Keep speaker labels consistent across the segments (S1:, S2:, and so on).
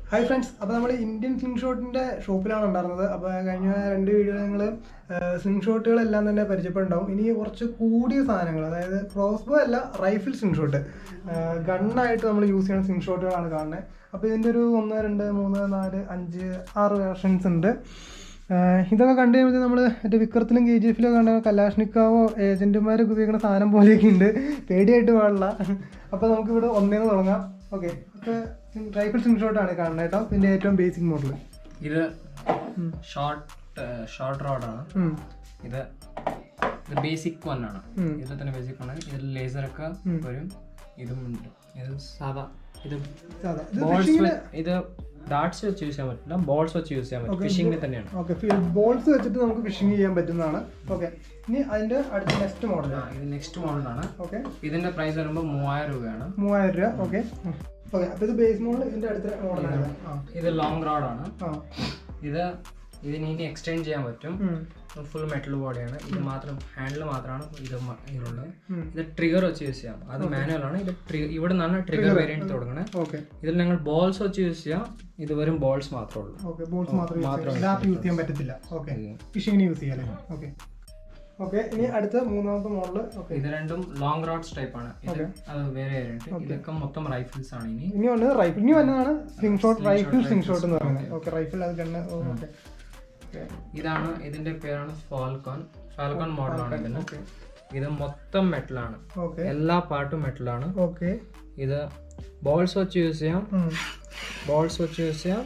S1: Hi friends അപ്പോൾ നമ്മൾ Indian sling ഷോട്ടിൻ്റെ ഷോപ്പിലാണ് ഉണ്ടായിരുന്നത് അപ്പോൾ കഴിഞ്ഞ രണ്ട് വീഡിയോ നിങ്ങൾ സ്ലിംഗ് ഷോട്ടുകളെല്ലാം തന്നെ പരിചയപ്പെടുണ്ടാവും ഇനി കുറച്ച് കൂടിയ സാധനങ്ങൾ അതായത് ക്രോസ്ബോ അല്ല റൈഫിൾ സ്ലിംഗ് ഷോട്ട് ഗണ്ണായിട്ട് നമ്മൾ യൂസ് ചെയ്യുന്ന സ്ലിംഗ് ഷോട്ടുകളാണ് കാണുന്നത് അപ്പോൾ ഇതിൻ്റെ ഒരു ഒന്ന് രണ്ട് മൂന്ന് നാല് അഞ്ച് ആറ് വേർഷൻസ് ഉണ്ട് ആഹ് ഇതൊക്കെ കണ്ടു കഴിയുമ്പോൾ നമ്മൾ മറ്റേ വിക്രത്തിലും കെ ജി എഫിലും കണ്ട കലാഷ്നിക്കാവോ ഏജന്റുമാരൊക്കെ ഉപയോഗിക്കുന്ന സാധനം പോലെയൊക്കെ ഉണ്ട് പേടിയായിട്ട് പാടില്ല അപ്പോൾ നമുക്കിവിടെ ഒന്നേന്ന് തുടങ്ങാം ഓക്കെ അപ്പോൾ റൈഫിൾ സ്ലിംഗ് ഷോട്ടാണ് കാണുന്നത് കേട്ടോ ഇതിൻ്റെ ഏറ്റവും ബേസിക് മോഡൽ
S2: ഇത് ഷോർട്ട് ഷോർട്ട് റോഡാണ് ഇത് ഇത് ബേസിക് വൺ ആണ്
S1: ഉം.
S2: ഇതിൽ തന്നെ ബേസിക് വൺ ഇതിൽ ലേസർ ഒക്കെ വരും ഇതും ഉണ്ട് ഇത് സാധാ ഇത്
S1: സാധാ ഇത്
S2: ബോൾസ് ഇത് ഡാർട്സ് വെച്ച് യൂസ് ചെയ്യാൻ പറ്റില്ല ബോൾസ് വെച്ച് യൂസ് ചെയ്യാൻ പറ്റും ഫിഷിംഗിൽ തന്നെയാണ്
S1: ഓക്കെ ബോൾസ് വെച്ചിട്ട് നമുക്ക് ഫിഷിംഗ് ചെയ്യാൻ പറ്റുന്നതാണ് ഓക്കെ ഇനി അതിൻ്റെ അടുത്ത നെക്സ്റ്റ് മോഡൽ
S2: ആ, ഇത് നെക്സ്റ്റ് മോഡലാണ്
S1: ഓക്കെ
S2: ഇതിന്റെ പ്രൈസ് വരുമ്പോൾ മൂവായിരം രൂപയാണ്
S1: മൂവായിരം രൂപ ഓക്കെ ഓക്കെ അപ്പോൾ ഇത് ബേസ് മോഡൽ ഇതിൻ്റെ അടുത്ത മോഡലാണ് ആ
S2: ഇത് ലോങ് റോഡാണ്
S1: ആ
S2: ഇത് ഇതിന് ഇനി എക്സ്റ്റെൻഡ് ചെയ്യാൻ പറ്റും
S1: ഉം.
S2: ഫുൾ മെറ്റൽ ബോഡിയാണ് ഇത് മാത്രം ഹാൻഡിൽ മാത്രമാണ് ഇത് മ- ഇതിലുള്ളത്
S1: ഉം.
S2: ഇത് ട്രിഗർ വെച്ച് യൂസ് ചെയ്യാം അത് മാനുവൽ ആണ് ഇത് tri- ഇവിടെ നിന്നാണ് ട്രിഗർ വേരിയന്റ് തുടങ്ങുന്നത്
S1: ഓക്കെ
S2: ഇതിൽ ഞങ്ങൾ ബോൾസ് വെച്ച് യൂസ് ചെയ്യാം ഇത് വെറും ബോൾസ് മാത്രമേ ഉള്ളൂ
S1: ഓക്കെ ബോൾസ് മാത്രം യൂസ് ചെയ്യാം ലാപ്പ് യൂസ് ചെയ്യാൻ പറ്റത്തില്ല ഓക്കെ ഫിഷിങ്ങിന് യൂസ് ചെയ്യാം അല്ലേ ഓക്കെ ഓക്കെ ഇനി അടുത്ത മൂന്നാമത്തെ മോഡൽ ഓക്കെ
S2: ഇത് രണ്ടും ലോങ് റോഡ്സ് ടൈപ്പ് ആണ് ഇത് അത് വേറെ വേരിയന്റ് ഇതൊക്കെ മൊത്തം റൈഫിൾസ് ആണ് ഇനി
S1: ഇനി വന്നത് റൈഫിൾ ഇനി വന്നതാണ് sling shot rifle sling shot എന്ന് പറയുന്നത് ഓക്കെ റൈഫിൾ അത് കണ്ണ് ഓക്കെ ഓക്കെ
S2: ഇതാണ് ഇതിന്റെ പേരാണ് ഫാൽക്കോൺ ഫാൽക്കോൺ മോഡലാണ് ഇതിന് ഇത് മൊത്തം മെറ്റലാണ്
S1: ഓക്കെ
S2: എല്ലാ പാർട്ടും മെറ്റലാണ്
S1: ഓക്കെ
S2: ഇത് ബോൾസ് വെച്ച് യൂസ് ചെയ്യാം ബോൾസ് വെച്ച് യൂസ് ചെയ്യാം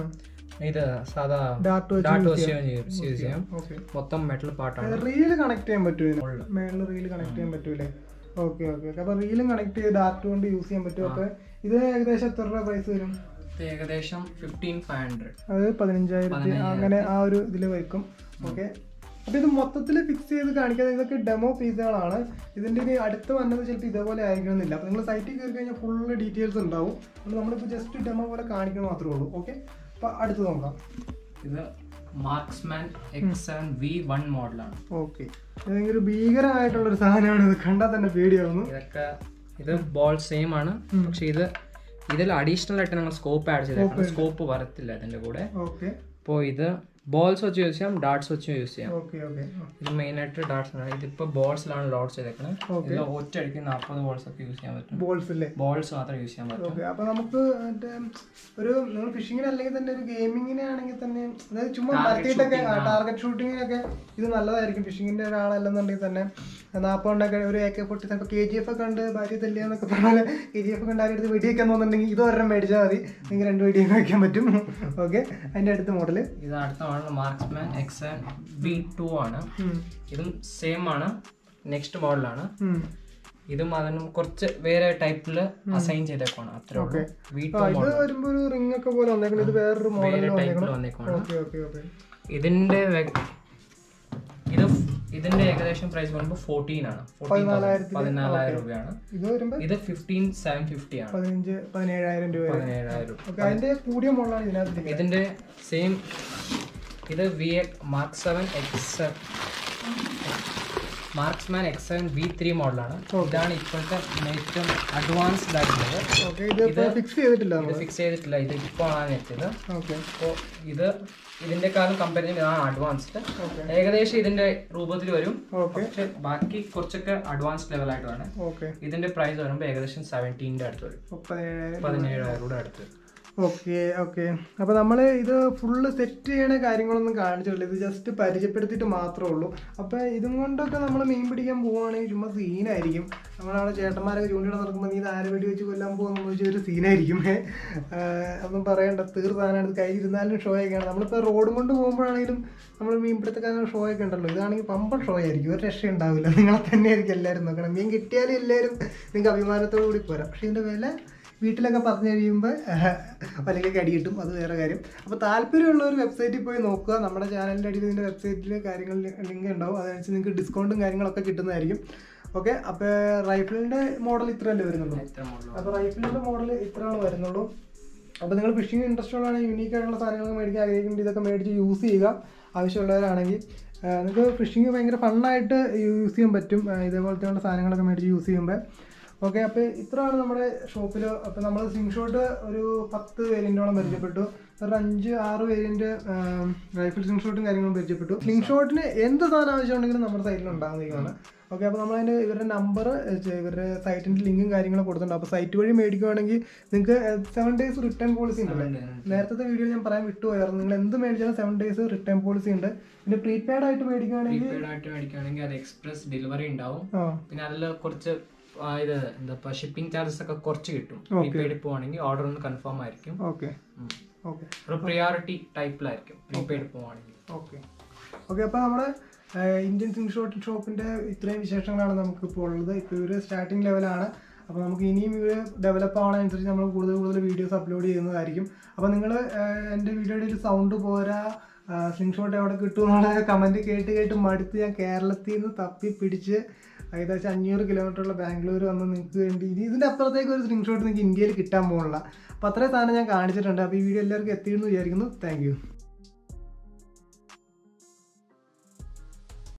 S2: ഇത് സാധാ
S1: ഡാർട്ട് വെച്ച്
S2: ഡാട്ട് വെച്ച് യൂസ് ചെയ്യാം
S1: ഓക്കെ
S2: മൊത്തം മെറ്റൽ പാർട്ടാണ്
S1: റീല് കണക്ട് ചെയ്യാൻ പറ്റുമോ മേളിൽ റീല് കണക്ട് ചെയ്യാൻ പറ്റൂലേ ഓക്കെ ഓക്കെ ഓക്കെ അപ്പൊ റീലും കണക്ട് ചെയ്ത് ഡാർട്ട് കൊണ്ട് യൂസ് ചെയ്യാൻ പറ്റും അപ്പൊ ഇത് ഏകദേശം എത്ര രൂപ പ്രൈസ് വരും
S2: ഇത് ഏകദേശം ഫിഫ്റ്റീൻ ഫൈവ് ഹൺഡ്രഡ്
S1: അത് പതിനഞ്ചായിരത്തി അങ്ങനെ ആ ഒരു ഇതിൽ വയ്ക്കും ഓക്കെ അപ്പൊ ഇത് മൊത്തത്തിൽ ഫിക്സ് ചെയ്ത് കാണിക്കാതെ ഇതൊക്കെ ഡെമോ പീസുകളാണ് ഇതിന്റെ ഇനി അടുത്ത് വന്നത് ചിലപ്പോൾ ഇതേപോലെ ആയിരിക്കണമെന്നില്ല അപ്പൊ നിങ്ങൾ സൈറ്റിൽ കയറി കഴിഞ്ഞാൽ ഫുള്ള് ഡീറ്റെയിൽസ് ഉണ്ടാവും അപ്പോൾ നമ്മളിപ്പോൾ ജസ്റ്റ് ഡെമോ പോലെ കാണിക്കണം മാത്രമേ ഉള്ളൂ ഓക്കെ അപ്പൊ അടുത്ത് നോക്കാം
S2: ഇത് marksman X seven V one മോഡലാണ്
S1: ഓക്കെ ഭയങ്കര ഭീകരമായിട്ടുള്ള ഒരു സാധനമാണ് ഇത് കണ്ടാൽ തന്നെ പേടിയാവുന്നു
S2: ഇതൊക്കെ ഇത് ബോൾ സെയിം ആണ് പക്ഷെ ഇത് ഇതിൽ അഡീഷണൽ ആയിട്ട് ഞങ്ങൾ സ്കോപ്പ് ആഡ് ചെയ്തേക്കണം സ്കോപ്പ് വരത്തില്ല ഇതിന്റെ കൂടെ
S1: ഓക്കെ
S2: അപ്പോൾ ഇത് ബോൾസ് വെച്ച് യൂസ് ചെയ്യാം ഡാർട്സ് വെച്ച് യൂസ് ചെയ്യാം
S1: ഓക്കെ ഓക്കെ
S2: ഇത് മെയിൻ ആയിട്ട് ഡാർട്സ് ആണ് ഇതിപ്പോ ബോൾസിലാണ് ലോഡ് ചെയ്തേക്കുന്നത് ഇതിൽ ഒറ്റ അടിക്ക് നാൽപ്പത് ബോൾസ് ഒക്കെ യൂസ് ചെയ്യാൻ പറ്റും
S1: ബോൾസ് അല്ലേ
S2: ബോൾസ് മാത്രം യൂസ് ചെയ്യാൻ പറ്റും
S1: ഓക്കെ അപ്പൊ നമുക്ക് മറ്റേ ഒരു നിങ്ങൾ ഫിഷിങ്ങിന് അല്ലെങ്കിൽ തന്നെ ഒരു ഗെയിമിങ്ങിന് ആണെങ്കിൽ തന്നെ അതായത് ചുമ്മാ മരത്തിയിട്ടൊക്കെ ടാർഗറ്റ് ഷൂട്ടിങ്ങിനൊക്കെ ഇത് നല്ലതായിരിക്കും ഫിഷിങ്ങിന്റെ ഒരാളല്ലെന്നുണ്ടെങ്കിൽ തന്നെ നാൽപ്പതുണ്ടൊക്കെ ഒരു A K forty seven K G F ഒക്കെ ഉണ്ട് ഭാര്യ തല്ലിയെന്നൊക്കെ പറഞ്ഞാൽ കെ ജി എഫ് ഒക്കെ ഉണ്ട് അടുത്ത് വെടിയൊക്കെ തോന്നുന്നുണ്ടെങ്കിൽ ഇത് ഒരെണ്ണം മേടിച്ചാൽ മതി നിങ്ങൾക്ക് രണ്ട് വെടിയൊക്കെ വയ്ക്കാൻ പറ്റും ഓക്കെ അതിന്റെ അടുത്ത മോഡല്
S2: ഇത് അടുത്ത model marksman X V two ആണ് ഇതും സെയിം ആണ് നെക്സ്റ്റ് മോഡലാണ് ഇതും അതിനും കുറച്ച് വേറെ ടൈപ്പിൽ അസൈൻ ചെയ്തേക്കാണ് അത്രേ ഉള്ളൂ വി ടു
S1: ഇത് വരുമ്പോ ഒരു റിംഗ് ഒക്കെ പോലെ വന്നേക്കണം ഇത് വേറൊരു
S2: വേറെ
S1: മോഡലിൽ
S2: ടൈപ്പിൽ വന്നേക്കാണ്
S1: ഓക്കെ ഓക്കെ ഓക്കെ
S2: ഇതിന്റെ വെ- ഇത് ഇതിന്റെ ഏകദേശം പ്രൈസ് വരുമ്പോൾ ഫോർട്ടീൻ ആണ് പതിനാലായിരം രൂപയാണ്
S1: ഇത് വരുമ്പോ
S2: ഇത് ഫിഫ്റ്റീൻ സെവൻ ഫിഫ്റ്റി ആണ്
S1: പതിനഞ്ച് പതിനേഴായിരം രൂപ വരെ
S2: പതിനേഴായിരം രൂപ
S1: ഓക്കെ അതിന്റെ കൂടിയ മോഡലാണ് ഇതിനകത്ത്
S2: ഇതിന്റെ സെയിം ഇത് V mark seven X marksman X seven V three മോഡലാണ് ഇതാണ് ഇപ്പോഴത്തെ ഏറ്റവും അഡ്വാൻസ്ഡ് ആയിട്ടുള്ളത്
S1: ഓക്കെ ഇത് ഫിക്സ് ചെയ്തിട്ടില്ല
S2: ഇത് ഫിക്സ് ചെയ്തിട്ടില്ല ഇത് ഇപ്പോൾ ആണ് എത്തിയത്
S1: ഓക്കെ
S2: അപ്പോൾ ഇത് ഇതിന്റെ കാലം കമ്പയർ ചെയ്യുമ്പോൾ ഇതാണ് അഡ്വാൻസ്ഡ് ഏകദേശം ഇതിന്റെ രൂപത്തിൽ വരും
S1: ഓക്കെ
S2: പക്ഷെ ബാക്കി കുറച്ചൊക്കെ അഡ്വാൻസ്ഡ് ലെവലായിട്ട് വേണം
S1: ഓക്കെ
S2: ഇതിന്റെ പ്രൈസ് വരുമ്പോൾ ഏകദേശം സെവൻറ്റീൻ്റെ അടുത്ത് വരും
S1: പതിനേഴായിരം
S2: പതിനേഴായിരം കൂടെ അടുത്ത്
S1: ഓക്കെ ഓക്കെ അപ്പോൾ നമ്മൾ ഇത് ഫുള്ള് സെറ്റ് ചെയ്യണ കാര്യങ്ങളൊന്നും കാണിച്ചിട്ടില്ല ഇത് ജസ്റ്റ് പരിചയപ്പെടുത്തിയിട്ട് മാത്രമേ ഉള്ളൂ അപ്പോൾ ഇതും കൊണ്ടൊക്കെ നമ്മൾ മീൻ പിടിക്കാൻ പോവുകയാണെങ്കിൽ ചുമ്മാ സീനായിരിക്കും നമ്മളവിടെ ചേട്ടന്മാരൊക്കെ ചൂണ്ടിട നടക്കുമ്പോൾ നീ ഇത് ആരെ വെടി വെച്ച് കൊല്ലാൻ പോകുന്ന ചോദിച്ചാൽ ഒരു സീനായിരിക്കും ഒന്നും പറയണ്ട തീർത്താനാണ് ഇത് കയ്യിലിരുന്നാലും ഷോ ഒക്കെയാണ് നമ്മളിപ്പോൾ റോഡും കൊണ്ട് പോകുമ്പോഴാണെങ്കിലും നമ്മൾ മീൻ പിടുത്തക്കാരുടെ ഷോ ഒക്കെ ഉണ്ടല്ലോ ഇതാണെങ്കിൽ പമ്പൻ ഷോ ആയിരിക്കും ഒരു രക്ഷ ഉണ്ടാവില്ല നിങ്ങളെ തന്നെ ആയിരിക്കും എല്ലാവരും നോക്കണം മീൻ കിട്ടിയാലും എല്ലാവരും നിങ്ങൾക്ക് അഭിമാനത്തോടു കൂടി പോരാം പക്ഷേ ഇതിൻ്റെ വില വീട്ടിലൊക്കെ പറഞ്ഞു കഴിയുമ്പോൾ വലയിലേക്ക് അടി കിട്ടും അത് വേറെ കാര്യം അപ്പോൾ താല്പര്യമുള്ള ഒരു വെബ്സൈറ്റിൽ പോയി നോക്കുക നമ്മുടെ ചാനലിൻ്റെ അടിയിൽ ഇതിൻ്റെ വെബ്സൈറ്റിൽ കാര്യങ്ങൾ ലിങ്ക് ഉണ്ടാവും അതനുസരിച്ച് നിങ്ങൾക്ക് ഡിസ്കൗണ്ടും കാര്യങ്ങളൊക്കെ കിട്ടുന്നതായിരിക്കും ഓക്കെ അപ്പോൾ റൈഫിളിൻ്റെ മോഡൽ ഇത്രയല്ലേ വരുന്നുള്ളൂ
S2: ഇത്ര മോഡൽ
S1: അപ്പോൾ റൈഫിളിൻ്റെ മോഡൽ ഇത്രയാണ് വരുന്നുള്ളൂ അപ്പോൾ നിങ്ങൾ ഫിഷിംഗ് ഇൻട്രസ്റ്റ് ഉള്ളതാണെങ്കിൽ യൂണീക്ക് ആയിട്ടുള്ള സാധനങ്ങൾ മേടിക്കാൻ ആഗ്രഹിക്കുന്നുണ്ട് ഇതൊക്കെ മേടിച്ച് യൂസ് ചെയ്യുക ആവശ്യമുള്ളവരാണെങ്കിൽ ആ, നിങ്ങൾക്ക് ഫിഷിംഗ് ഭയങ്കര ഫണ്ണായിട്ട് യൂസ് ചെയ്യാൻ പറ്റും ആ, ഇതേപോലത്തെ ഉള്ള സാധനങ്ങളൊക്കെ മേടിച്ച് യൂസ് ചെയ്യുമ്പോൾ ഓക്കെ അപ്പോൾ ഇത്രയാണ് നമ്മുടെ ഷോപ്പിൽ അപ്പോൾ നമ്മൾ സ്ലിംഗ് ഷോട്ട് ഒരു പത്ത് വേരിയൻറ്റോളം പരിചയപ്പെട്ടു ഒരു അഞ്ച് ആറ് വേരിയൻറ്റ് റൈഫിൾ സ്ലിംഗ് ഷോട്ടും കാര്യങ്ങളും പരിചയപ്പെട്ടു സ്ലിംഗ് ഷോട്ടിന് എന്ത് സാധനം ആവശ്യമുണ്ടെങ്കിലും നമ്മുടെ സൈറ്റിൽ ഉണ്ടാകുന്നതാണ് ഓക്കെ അപ്പോൾ നമ്മളതിൻ്റെ ഇവരുടെ നമ്പർ ഇവരുടെ സൈറ്റിൻ്റെ ലിങ്കും കാര്യങ്ങളും കൊടുത്തിട്ടുണ്ട് അപ്പോൾ സൈറ്റ് വഴി മേടിക്കുവാണെങ്കിൽ നിങ്ങൾക്ക് സെവൻ ഡേയ്സ് റിട്ടേൺ പോളിസി ഉണ്ടല്ലേ നേരത്തെ വീഡിയോ ഞാൻ പറയാൻ വിട്ടുപോയായിരുന്നു നിങ്ങൾ എന്ത് മേടിച്ചാലും സെവൻ ഡേയ്സ് റിട്ടേൺ പോളിസി ഉണ്ട് പിന്നെ പ്രീപെയ്ഡ് ആയിട്ട് മേടിക്കുവാണെങ്കിൽ
S2: പ്രീപെയ്ഡ് ആയിട്ട് മേടിക്കുകയാണെങ്കിൽ അത് എക്സ്പ്രസ് ഡെലിവറി ഉണ്ടാവും
S1: ആ
S2: പിന്നെ അതിൽ കുറച്ച് ആ, ഇത് എന്താ ഷിപ്പിംഗ് ചാർജസ് ഒക്കെ കുറച്ച് കിട്ടും പ്രീപെയ്ഡ് പോവാണെങ്കിൽ ഓർഡർ ഒന്ന് കൺഫേം ആയിരിക്കും
S1: ഓക്കെ ഓക്കെ
S2: ഒരു പ്രിയോറിറ്റി ടൈപ്പിലായിരിക്കും പ്രീപെയ്ഡ് പോവാണെങ്കിൽ
S1: ഓക്കെ ഓക്കെ അപ്പോൾ നമ്മുടെ ഏഹ്, ഇന്ത്യൻ സിംഗ് ഷോട്ട് ഷോപ്പിൻ്റെ ഇത്രയും വിശേഷങ്ങളാണ് നമുക്ക് ഇപ്പോൾ ഉള്ളത് ഇപ്പോൾ ഇവർ സ്റ്റാർട്ടിംഗ് ലെവലാണ് അപ്പോൾ നമുക്ക് ഇനിയും ഇവർ ഡെവലപ്പ് ആവണതനുസരിച്ച് നമ്മൾ കൂടുതൽ കൂടുതൽ വീഡിയോസ് അപ്ലോഡ് ചെയ്യുന്നതായിരിക്കും അപ്പോൾ നിങ്ങൾ എൻ്റെ വീഡിയോയുടെ ഒരു സൗണ്ട് പോരാ സ്ലിംഗ് ഷോട്ട് എവിടെ കിട്ടും എന്നുള്ള കമൻറ്റ് കേട്ട് കേട്ട് മടുത്ത് ഞാൻ കേരളത്തിൽ നിന്ന് തപ്പി പിടിച്ച് ഏകദേശം അഞ്ഞൂറ് കിലോമീറ്ററുള്ള ബാംഗ്ലൂർ വന്ന് നിങ്ങൾക്ക് വേണ്ടി ഇനി ഇതിൻ്റെ അപ്പുറത്തേക്ക് ഒരു സ്ലിംഗ് ഷോട്ട് നിങ്ങൾക്ക് ഇന്ത്യയിൽ കിട്ടാൻ പോകുന്നില്ല അപ്പോൾ അത്രയും സാധനം ഞാൻ കാണിച്ചിട്ടുണ്ട് അപ്പോൾ ഈ വീഡിയോ എല്ലാവർക്കും എത്തിയെന്ന് വിചാരിക്കുന്നു താങ്ക്